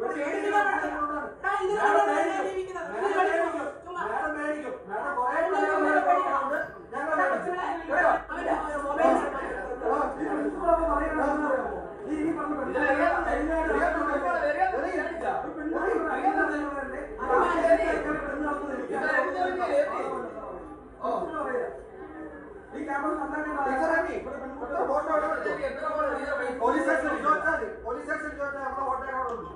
ഇവിടെ പേടിക്കുന്ന ഇരിക്കുന്നവരാണ്. എടാ, ഇത് മാഡം നമ്മളെ പേടിക്കും. ജീവിക്കുന്നത്. മാഡം ഇത് കളിക്കും. പേടിക്കും. ചുമ്മാ. മാഡം പേടിക്കും. മാഡം കുറേ ഇത് പേടിക്കും. നമ്മളെ പേടിക്കണം. ഞങ്ങൾ എടാ, പേടിക്കും. കൊച്ചുങ്ങളെ, കേട്ടോ? അവന്റെ മൊബൈൽ എടാ, ഈ പ്രിൻസിപ്പൾ അപ്പൊ പറയുന്നത് എന്താണെന്ന് അറിയാമോ? ഈ ഈ പറഞ്ഞ പ്രിൻസിപ്പൾ കഴിഞ്ഞ ആഴ്ച ഒരു പെൺകുട്ടി ഇവിടെ അറിയാതെ തന്നെ ആ ആശയത്തെ പെണ്ണ് നടത്തുന്നില്ല. പ്രിൻസിപ്പൾ പറയാ. ഈ ക്യാമറ നന്നാക്കി ഇവിടെ പെൺകുട്ടിയുടെ ഫോട്ടോ അവിടെ എടുത്തോ. പോലീസ് സ്റ്റേഷനിൽ ചോദിച്ചാൽ മതി. പോലീസ് സ്റ്റേഷനിൽ ചോദിച്ചാൽ നമ്മുടെ ഫോട്ടോ അവിടെ ഉണ്ട്.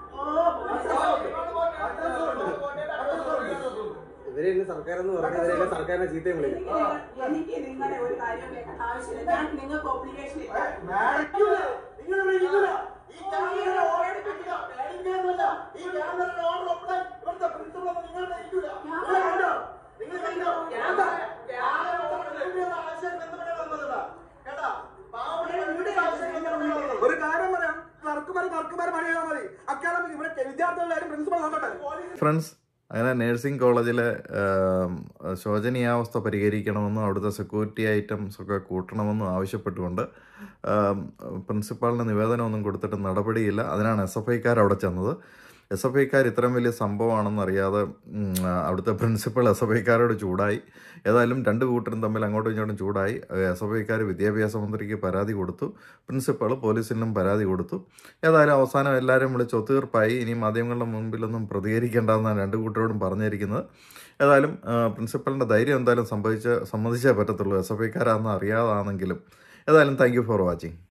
ഇവരെ ഇന്ന് സർക്കാർ എന്ന് പറഞ്ഞ ഇവരെ സർക്കാരിനെ ചീത്തയും വിളിക്കും എനിക്ക് നിങ്ങൾ- എനിക്ക് നിങ്ങളുടെ ഒരു കാര്യം കേൾക്കേണ്ട ആവശ്യമില്ല ഞാൻ നിങ്ങൾക്ക് ഒബ്ലിഗേഷൻ ഇല്ല മാഡം, നിങ്ങൾ ഇരിക്കൂല. ഈ ക്യാമറയുടെ ഓർഡർ കിട്ടില്ല. പേടിക്കാനൊന്നുമല്ല. ഈ ക്യാമറയുടെ ഓർഡർ ഒപ്പിടാൻ ഇവിടുത്തെ പ്രിൻസിപ്പൾ ഒന്നും നിങ്ങളുടെ ഇരിക്കൂല. നിങ്ങൾ കണ്ടോ? നിങ്ങൾ കണ്ടോ? ക്യാമറയുടെ ആശയം ബന്ധപ്പെട്ട് വന്നതല്ല. കേട്ടാ? പാവപ്പെട്ട പെൺകുട്ടിയുടെ ആശയം ബന്ധപ്പെട്ട് വന്നതാ. ഒരു കാര്യം പറയാം തർക്കുമാരെ തർക്കുമാരെ പണി ചെയ്താൽ മതി അക്കാദമിക് ഇവിടെ വിദ്യാർത്ഥികളായാലും പ്രിൻസിപ്പൾ നോക്കട്ടെ ഫ്രണ്ട്സ് അങ്ങനെ നഴ്സിംഗ് കോളേജിലെ ആം, ശോചനീയാവസ്ഥ പരിഹരിക്കണമെന്നും അവിടുത്തെ സെക്യൂരിറ്റി ഐറ്റംസ് ഒക്കെ കൂട്ടണമെന്നും ആവശ്യപ്പെട്ടുകൊണ്ട് ആം, പ്രിൻസിപ്പാളിന് നിവേദനമൊന്നും കൊടുത്തിട്ട് നടപടിയില്ല അതിനാണ് എസ് എഫ് ഐക്കാർ അവിടെ ചെന്നത് എസ് എഫ് ഐക്കാർ ഇത്രയും വലിയ സംഭവമാണെന്ന് അറിയാതെ ഉം, അവിടുത്തെ പ്രിൻസിപ്പൾ എസ് എഫ് ഐക്കാരോട് ചൂടായി ഏതായാലും രണ്ട് കൂട്ടരും തമ്മിൽ അങ്ങോട്ടും ഇങ്ങോട്ടും ചൂടായി എസ് എഫ് ഐക്കാർ വിദ്യാഭ്യാസ മന്ത്രിക്ക് പരാതി കൊടുത്തു പ്രിൻസിപ്പൾ പോലീസിനും പരാതി കൊടുത്തു ഏതായാലും അവസാനം എല്ലാവരും വിളിച്ച് ഒത്തുതീർപ്പായി ഇനി മാധ്യമങ്ങളുടെ മുൻപിലൊന്നും പ്രതികരിക്കേണ്ടെന്നാണ് രണ്ട് കൂട്ടരോടും പറഞ്ഞിരിക്കുന്നത് ഏതായാലും ആ, പ്രിൻസിപ്പലിൻ്റെ ധൈര്യം എന്തായാലും സംഭവിച്ച് സമ്മതിച്ചേ പറ്റത്തുള്ളൂ എസ് എഫ് ഐക്കാരാണെന്ന് അറിയാതാണെങ്കിലും ഏതായാലും താങ്ക് യു ഫോർ വാച്ചിങ്